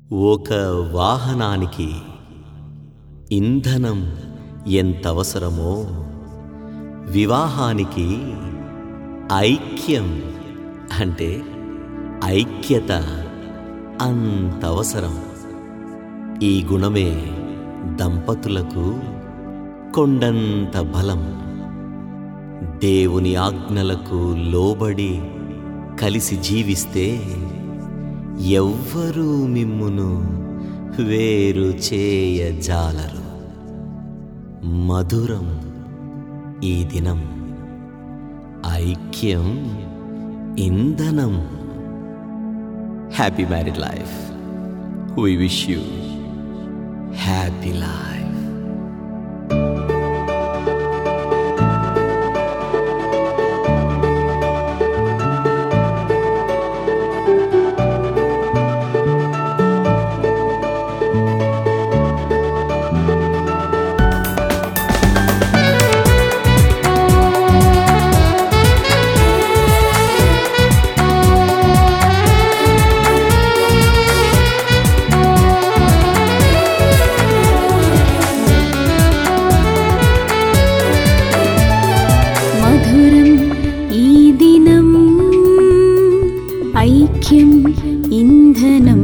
ఒక వాహనానికి ఇంధనం ఎంతవసరమో వివాహానికి ఐక్యం అంటే ఐక్యత అంతవసరం ఈ గుణమే దంపతులకు కొండంత బలం దేవుని ఆజ్ఞలకు లోబడి కలిసి జీవిస్తే ఎవ్వరూ మిమ్మును వేరు చేయజాలరు మధురం ఈ దినం ఐక్యం ఇంధనం happy married life we wish you happy life మధురం ఈ దినం ఐక్యం ఇంధనం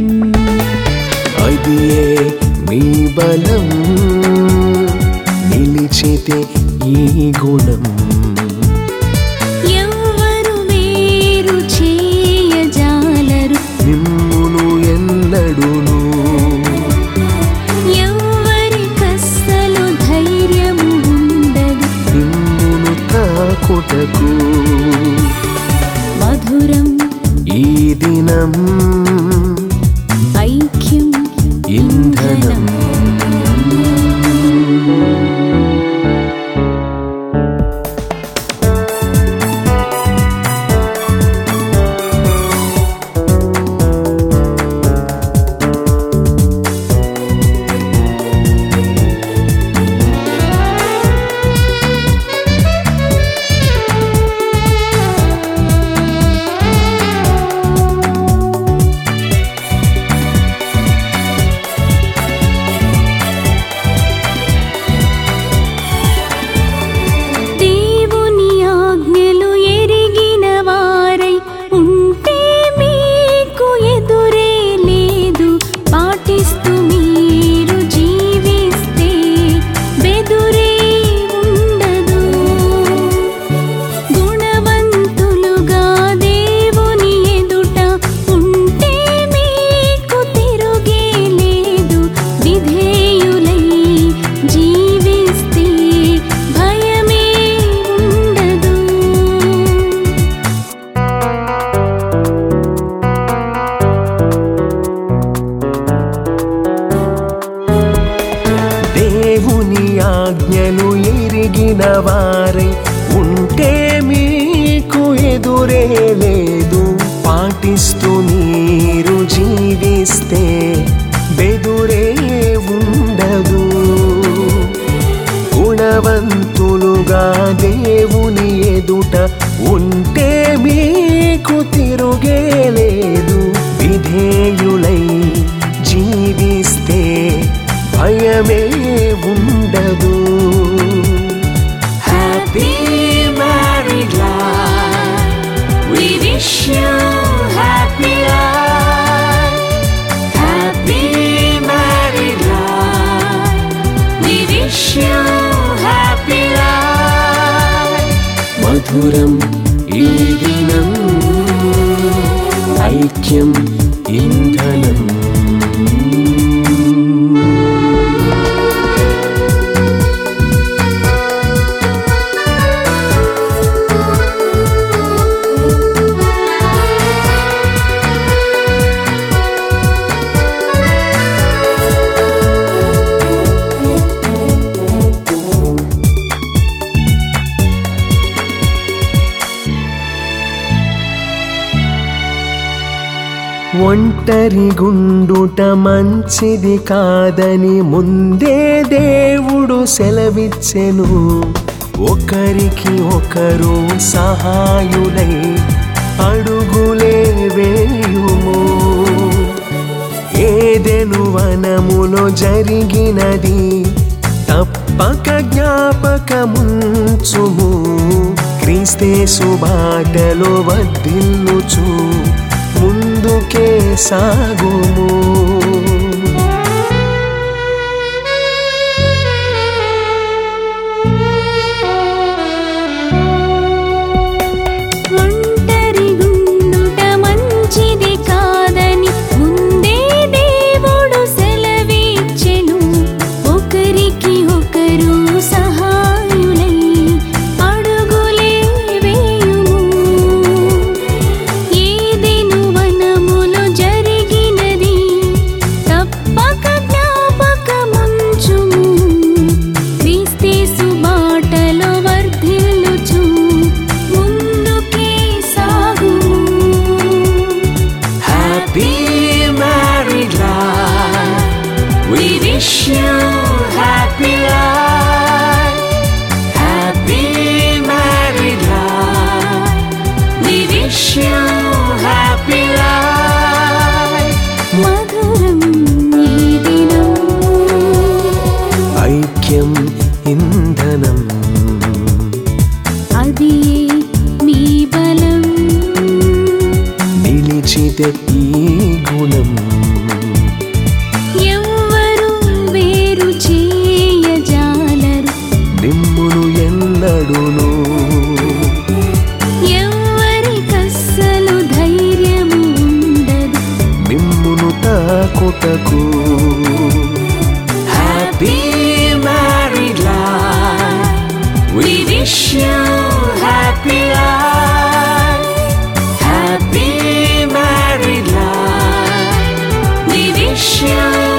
అదియే మీ బలం నిలిచితే ఈ గుణం ఎవ్వరు వేరు చేయజాలరు నిమ్మును ఎన్నడును ఎవ్వరి కస్సలు ధైర్యము ఉండదు నిమ్మును తాకుటకు మధురం ఈ దినం ఐక్యం ఇంధనం దేవుని ఆజ్ఞలు ఎరిగిన వారై ఉంటే మీకు ఎదురే లేదు పాటిస్తూ మీరు జీవిస్తే బెదురే ఉండదు గుణవంతులుగా దేవుని ఎదుట ఉంటే మీకు తిరుగే లేదు విధేయులై జీవిస్తే భయమే ఉండదు దేవుని ఆజ్ఞలు ఎరిగిన వారై ఉంటే మీకు ఎదురే లేదు పాటిస్తూ మీరు జీవిస్తే బెదురే ఉండదు గుణవంతులుగా దేవుని ఎదుట ఉంటే మీకు తిరుగే లేదు విధేయులై జీవిస్తే భయమే ఉండదు happy married We wish you happy life, happy married life. We wish you happy life. మధురం ఈ దినం ఐక్యం ఇంధనం ఒంటరి గుండుట మంచిది కాదని ముందే దేవుడు సెలవిచ్చెను ఒకరికి ఒకరు సహాయులై అడుగులే వేయుము ఏదెను వనములో జరిగినది తప్పక జ్ఞాపకముంచుము క్రీస్తేసు బాటలో వర్ధిల్లుచు ముందుకే సాగుము ఒంటరి గుండుట మంచిది కాదని ముందే దేవుడు సెలవిచ్చెను ఒకరికి ఒకరు సహాయులై అడుగులే వేయుము ఏదెను వనములో జరిగినది తప్పక జ్ఞాపకముంచుము క్రీస్తేసు బాటలో వర్ధిల్లుచు ముందుకే సాగుము Happy married life. We wish you happy life. Happy married life. We wish you happy life. మధురం ఈ దినం ఐక్యం ఇంధనం అది మీ బలం నిలిచితే ఈ గుణం ఎవ్వరు వేరు చేయజాలరు నిమ్మును ఎన్నడును ఎవ్వరి కస్సలు ధైర్యము ఉండదు మిమ్మును తాకుటకు happy married life we wish you happy life happy married life we wish you